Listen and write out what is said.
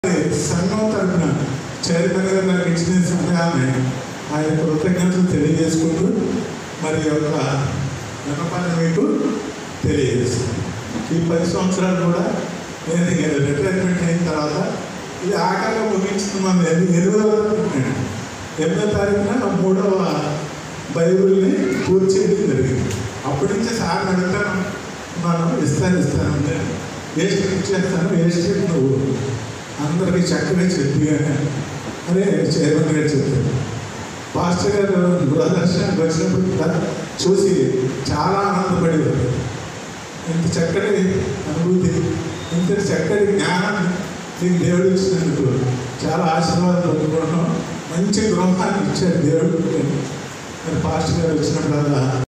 సంఘం తరఫున చైర్మన్ గారు నాకు ఇచ్చిన సమయాన్ని ఆయన కృతజ్ఞతలు తెలియజేసుకుంటూ మరి ఈ యొక్క వినపాన్ని మీకు తెలియజేస్తాను ఈ పది సంవత్సరాలు కూడా నేను రిటైర్మెంట్ అయిన తర్వాత ఇది ఆఖరిగా ముగించుకున్నాను ఎన్ని ఎనిమిదవ తారీఖున ఎనిమిదవ తారీఖున మూడవ బైబిల్ని పూర్తి చేయడం జరిగింది అప్పటి నుంచి సార్ అడుగుతాను మనం ఇస్తాను ఇస్తాను అంటే ఏ స్టెప్ చేస్తాను ఏ స్టెప్ నువ్వు అందరికీ చక్కగా చెప్పి అదే చైర్మన్ గారు చెప్పారు పాస్టర్ గారు గృహదర్శనానికి వచ్చినప్పుడు కూడా చూసి చాలా ఆనందపడేవారు ఇంత చక్కటి అనుభూతి ఇంత చక్కటి జ్ఞానాన్ని నీకు దేవుడు ఇచ్చినందుకు చాలా ఆశీర్వాదం పొందుకుంటున్నాం మంచి గృహాన్ని ఇచ్చాడు దేవుడు మరి పాస్టర్ గారు వచ్చినప్పుడల్లా